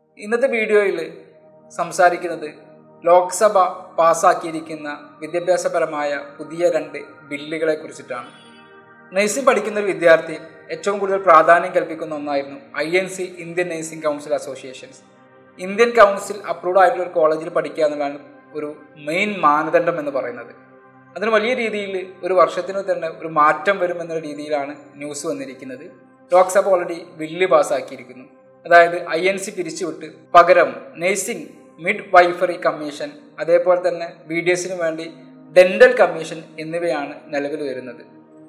ഇന്നത്തെ വീഡിയോയിൽ സംസാരിക്കുന്നത് ലോക്സഭ പാസ്സാക്കിയിരിക്കുന്ന വിദ്യാഭ്യാസപരമായ പുതിയ രണ്ട് ബില്ലുകളെ കുറിച്ചിട്ടാണ് നഴ്സിംഗ് പഠിക്കുന്ന ഒരു വിദ്യാർത്ഥി ഏറ്റവും കൂടുതൽ പ്രാധാന്യം കൽപ്പിക്കുന്ന ഒന്നായിരുന്നു I N C Indian Nursing Council associations Indian Council approved ആയിട്ടുള്ള ഒരു കോളേജിൽ പഠിക്കുക എന്നുള്ളതാണ് ഒരു മെയിൻ മാനദണ്ഡം എന്ന് പറയുന്നത് അതിന് വലിയ രീതിയിൽ ഒരു വർഷത്തിന് തന്നെ ഒരു മാറ്റം വരുമെന്ന രീതിയിലാണ് ന്യൂസ് വന്നിരിക്കുന്നത് ലോക്സഭ ഓൾറെഡി ബില്ല് പാസ്സാക്കിയിരിക്കുന്നു അതായത് ഐ എൻ സി പിരിച്ചുവിട്ട് പകരം നഴ്സിംഗ് മിഡ് വൈഫറി കമ്മീഷൻ അതേപോലെ തന്നെ ബി ഡി എസിന് വേണ്ടി ഡെന്റൽ കമ്മീഷൻ എന്നിവയാണ് നിലവിൽ വരുന്നത്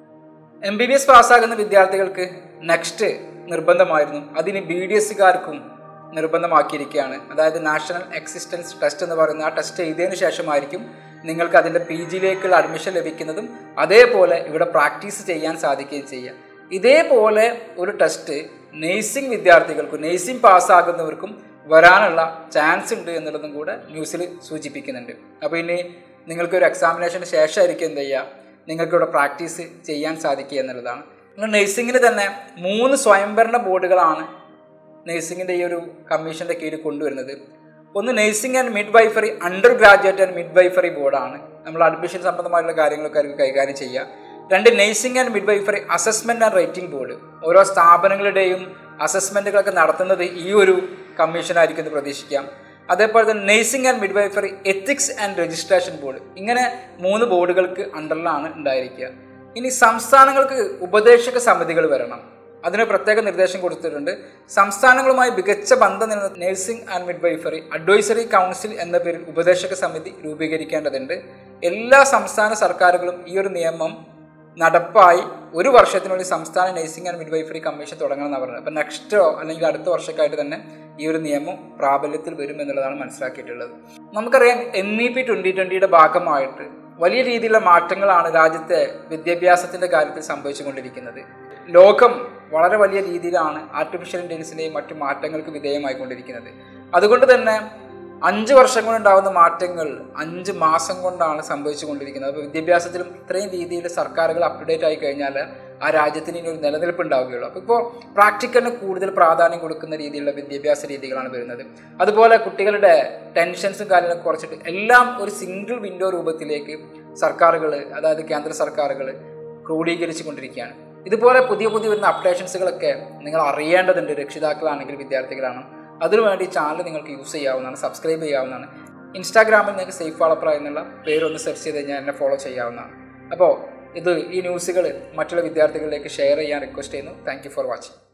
എം ബി ബി എസ് പാസ്സാകുന്ന വിദ്യാർത്ഥികൾക്ക് നെക്സ്റ്റ് നിർബന്ധമായിരുന്നു അതിന് ബി ഡി എസ്സുകാർക്കും നിർബന്ധമാക്കിയിരിക്കുകയാണ് അതായത് നാഷണൽ എക്സിസ്റ്റൻസ് ടെസ്റ്റ് എന്ന് പറയുന്ന ആ ടെസ്റ്റ് എഴുതിയതിനു ശേഷമായിരിക്കും നിങ്ങൾക്ക് അതിൻ്റെ പി ജിയിലേക്കുള്ള അഡ്മിഷൻ ലഭിക്കുന്നതും അതേപോലെ ഇവിടെ പ്രാക്ടീസ് ചെയ്യാൻ സാധിക്കുകയും ചെയ്യുക ഇതേപോലെ ഒരു ടെസ്റ്റ് നേഴ്സിംഗ് വിദ്യാർത്ഥികൾക്കും നേഴ്സിംഗ് പാസ്സാകുന്നവർക്കും വരാനുള്ള ചാൻസ് ഉണ്ട് എന്നുള്ളതും കൂടെ ന്യൂസിൽ സൂചിപ്പിക്കുന്നുണ്ട് അപ്പോൾ ഇനി നിങ്ങൾക്കൊരു എക്സാമിനേഷന് ശേഷമായിരിക്കും എന്ത് ചെയ്യുക നിങ്ങൾക്കിവിടെ പ്രാക്ടീസ് ചെയ്യാൻ സാധിക്കുക എന്നുള്ളതാണ് നിങ്ങൾ നഴ്സിംഗിന് തന്നെ മൂന്ന് സ്വയംഭരണ ബോർഡുകളാണ് നഴ്സിംഗിൻ്റെ ഈ ഒരു കമ്മീഷൻ്റെ കീഴിൽ കൊണ്ടുവരുന്നത് ഒന്ന് nursing and midwifery under graduate and midwifery ബോർഡാണ് നമ്മൾ അഡ്മിഷൻ സംബന്ധമായിട്ടുള്ള കാര്യങ്ങളൊക്കെ അവർക്ക് കൈകാര്യം ചെയ്യുക രണ്ട് nursing and midwifery assessment and rating board ഓരോ സ്ഥാപനങ്ങളുടെയും അസസ്മെന്റുകളൊക്കെ നടത്തുന്നത് ഈ ഒരു കമ്മീഷനായിരിക്കും എന്ന് പ്രതീക്ഷിക്കാം അതേപോലെ തന്നെ nursing and midwifery ethics and registration board ഇങ്ങനെ മൂന്ന് ബോർഡുകൾക്ക് അണ്ടറിലാണ് ഉണ്ടായിരിക്കുക ഇനി സംസ്ഥാനങ്ങൾക്ക് ഉപദേശക സമിതികൾ വരണം അതിന് പ്രത്യേക നിർദ്ദേശം കൊടുത്തിട്ടുണ്ട് സംസ്ഥാനങ്ങളുമായി മികച്ച ബന്ധം നിലനിർത്തുന്ന nursing and midwifery advisory council എന്ന പേരിൽ ഉപദേശക സമിതി രൂപീകരിക്കേണ്ടതുണ്ട് എല്ലാ സംസ്ഥാന സർക്കാരുകളും ഈ ഒരു നിയമം നടപ്പായി ഒരു വർഷത്തിനുള്ളിൽ സംസ്ഥാന nursing and midwifery commission തുടങ്ങണമെന്നാണ് പറയുന്നത് അപ്പം നെക്സ്റ്റോ അല്ലെങ്കിൽ അടുത്ത വർഷക്കായിട്ട് തന്നെ ഈ ഒരു നിയമം പ്രാബല്യത്തിൽ വരും എന്നുള്ളതാണ് മനസ്സിലാക്കിയിട്ടുള്ളത് നമുക്കറിയാം എൻ ഇ പി ട്വൻ്റി ട്വൻ്റിയുടെ ഭാഗമായിട്ട് വലിയ രീതിയിലുള്ള മാറ്റങ്ങളാണ് രാജ്യത്തെ വിദ്യാഭ്യാസത്തിൻ്റെ കാര്യത്തിൽ സംഭവിച്ചുകൊണ്ടിരിക്കുന്നത് ലോകം വളരെ വലിയ രീതിയിലാണ് ആർട്ടിഫിഷ്യൽ ഇൻ്റലിജൻസിൻ്റെയും മറ്റു മാറ്റങ്ങൾക്ക് വിധേയമായിക്കൊണ്ടിരിക്കുന്നത് അതുകൊണ്ട് തന്നെ അഞ്ച് വർഷം കൊണ്ടുണ്ടാകുന്ന മാറ്റങ്ങൾ അഞ്ച് മാസം കൊണ്ടാണ് സംഭവിച്ചു കൊണ്ടിരിക്കുന്നത് അപ്പോൾ വിദ്യാഭ്യാസത്തിലും ഇത്രയും രീതിയിൽ സർക്കാരുകൾ അപ്ഡേറ്റ് ആയി കഴിഞ്ഞാൽ ആ രാജ്യത്തിന് ഇനി ഒരു നിലനിൽപ്പ് ഉണ്ടാവുകയുള്ളൂ അപ്പോൾ ഇപ്പോൾ പ്രാക്ടിക്കലിന് കൂടുതൽ പ്രാധാന്യം കൊടുക്കുന്ന രീതിയിലുള്ള വിദ്യാഭ്യാസ രീതികളാണ് വരുന്നത് അതുപോലെ കുട്ടികളുടെ ടെൻഷൻസും കാര്യങ്ങളൊക്കെ കുറച്ചിട്ട് എല്ലാം ഒരു സിംഗിൾ വിൻഡോ രൂപത്തിലേക്ക് സർക്കാരുകൾ അതായത് കേന്ദ്ര സർക്കാരുകൾ ക്രോഡീകരിച്ചു കൊണ്ടിരിക്കുകയാണ് ഇതുപോലെ പുതിയ പുതിയ വരുന്ന അപ്ഡേഷൻസുകളൊക്കെ നിങ്ങൾ അറിയേണ്ടതുണ്ട് രക്ഷിതാക്കളാണെങ്കിൽ വിദ്യാർത്ഥികളാണ് അതിനുവേണ്ടി ചാനൽ നിങ്ങൾക്ക് യൂസ് ചെയ്യാവുന്നതാണ് സബ്സ്ക്രൈബ് ചെയ്യാവുന്നതാണ് ഇൻസ്റ്റാഗ്രാമിൽ നിങ്ങൾക്ക് സേഫ് വളപ്ര എന്നുള്ള പേരൊന്ന് സെർച്ച് ചെയ്ത് കഴിഞ്ഞാൽ എന്നെ ഫോളോ ചെയ്യാവുന്നതാണ് അപ്പോൾ ഇത് ഈ ന്യൂസുകൾ മറ്റുള്ള വിദ്യാർത്ഥികളിലേക്ക് ഷെയർ ചെയ്യാൻ റിക്വസ്റ്റ് ചെയ്യുന്നു താങ്ക് ഫോർ വാച്ചിങ്